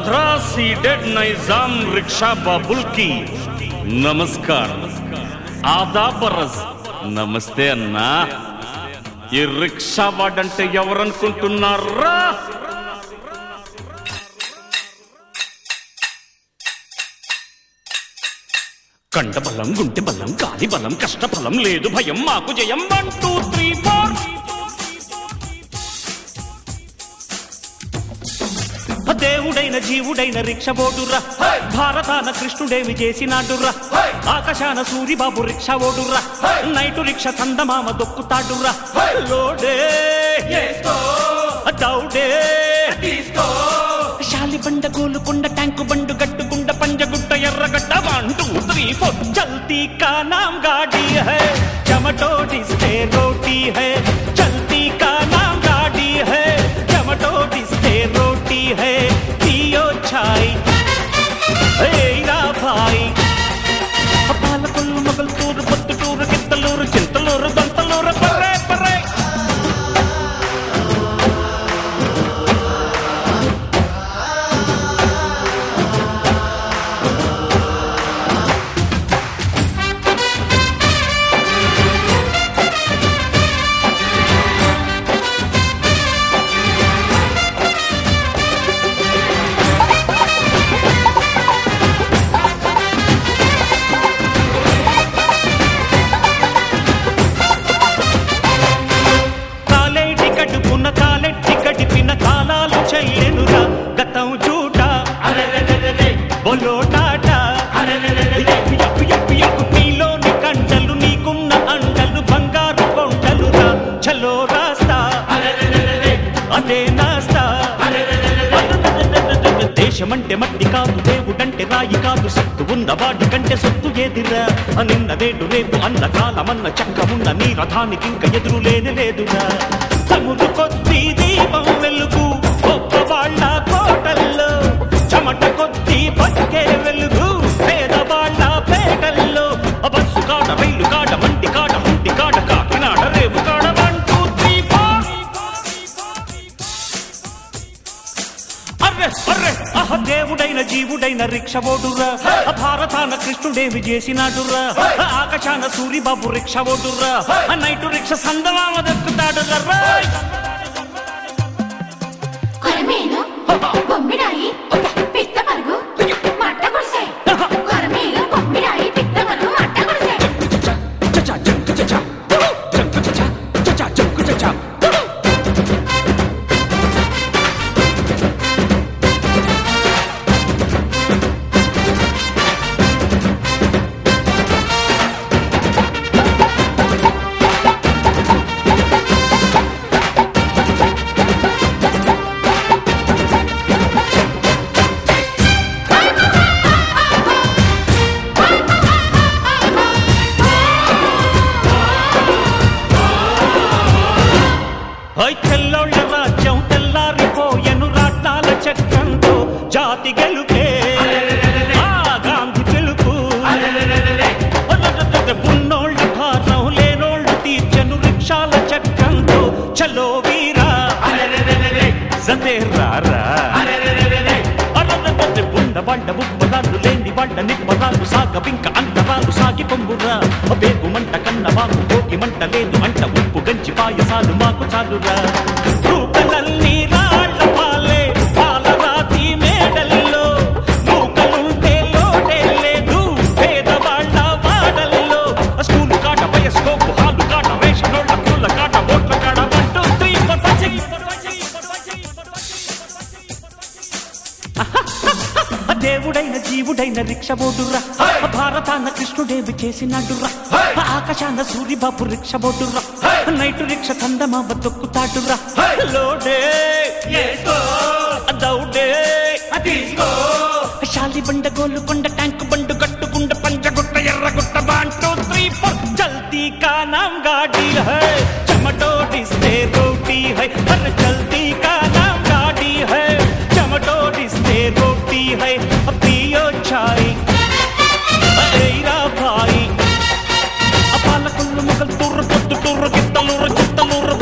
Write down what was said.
Andhra ceded Nizam rickshaw बाबुल की నమస్కారం ఆదా బరస్ నమస్తే అన్నా ఈ రిక్షా వాడంటే ఎవరనుకుంటున్నారా కండ బలం గుంటె బలం గాలి బలం కష్ట ఫలం లేదు భయం మాకు జయం వన్ టూ త్రీ ఫోర్ దేవుడైన జీవుడైన రిక్ష ఓడుర్రా భారతాన కృష్ణుడేమి చేసినాడుర్రా ఆకాశాన సూరిబాబు రిక్ష ఓడుర్రా నైటు రిక్ష చందమామ దొక్కుతాడుర్రా లోడే దౌడే Shalibanda Golconda tank bund గట్టుకుండ Panjagutta Erragadda one two three four చల్తీ కా నామ్ గాడి హై చమటోడిస్తే రోటీ హై చల్తీ కా నామ్ గాడి హై చమటోడిస్తే రోటీ హై పియో ఛాయ్ ఏరా భాయ్ పాలకొల్లు మొగల్తూరు పొత్తుటూరు గిత్తలూరు చింతలూరు దంతలూరు పర్రే పర్రే కాలేటి గడుపున కాలెట్టి గడిపిన కాలాలు చెయ్యనురా గతం చూట బొలోటాట ఎప్పు ఎప్పు ఎప్పు ఎప్పు నీలోని కంటలు నీకున్న అంటలు బంగారు కొండలురా చలో రాస్తా అదే నాస్తా దేశమంటే మట్టి కాదు దేవుడంటే రాయి కాదు సత్తు ఉన్న వాడి కంటే సొత్తు ఏదిరా నిన్న నేడు రేపు అన్న కాలమన్న చక్కమున్న నీ రథానికి ఇంక ఎదురు లేని లేదురా తముడు కొద్ది దీపం వెలుగు గొప్ప వాళ్ళ కోటల్లో చెమట కొద్ది బతికే వెలుగు పేదవాళ్ళ పేటల్లో బస్సు కాడ రైలు కాడ మంటి కాడ ముంటి కాడ కాకినాడ రేపు కాడ వన్ టూ త్రీ ఫోర్ అర్రె అర్రె అహ దేవుడైన జీవుడైన రిక్ష ఓడుర్రా భారతాన కృష్ణుడేమి చేసినాడుర్రా ఆకాశాన సూరిబాబు రిక్ష ఓడుర్రా నైటు రిక్ష సందమామ దక్కుతాడుర్రా కొరమేను బొమ్మిడాయి పిత్త పరుగు మట్ట గుడిసె కొరమేను బొమ్మిడాయి పిత్త పరుగు మట్ట గుడిసె హై తెల్లోళ్ళ రాజ్యం తెల్లారిపోయెను రాట్నాల చక్రంతో జాతి గెలుపే ఆ గాంధీ గెలుపు ఉన్నోళ్ళ భారం లేనోళ్ళు తీర్చను రిక్షాల చక్రంతో చలో వీరా జతే రారా అర్రర్రర్ర బుండ బండ బుబ్బదాలు లేని బండ నిబ్బదాలు సాగవింక అంతరాలు సాగి పొంగురా బేగు మంట కన్న వాకు కోకి మంట లేదు మంట ఉప్పు గంచి పాయసాలు మాకు చాలురా రూపలన్నీ రాళ్ళ పాలే పాలరాతి మేడల్లో నూకలుంటే లోటే లేదు పేదవాళ్ళ వాడల్లో స్కూలు కాట వయస్కోపు హాలు కాట రేషనోళ్ళ పూల కాట ఓట్ల కాట one two three four five six దేవుడైన జీవుడైన రిక్ష బోడుర్రా భారతాన కృష్ణుడేవి చేసినాడుర్రా ఆకాశాన సూరిబాబు రిక్ష బోడుర్రా నైటు రిక్ష చందమామ తొక్కుతాడుర్రా లోడే దౌడే Shalibanda Golconda tank bund గట్టుకుండ Panjagutta Erragutta one two three four చల్తీ కా నామ్ గాడి హై చమటోడిస్తే రోటీ హై అరే చల్తీ కా నామ్ గాడి హై చమటోడిస్తే రోటీ హై పియో ఛాయ్ ఏరా భాయ్ పాలకొల్లు మొగల్ తూర్రు పొద్దు తూర్రు గిత్తలూరు చిత్తలూరు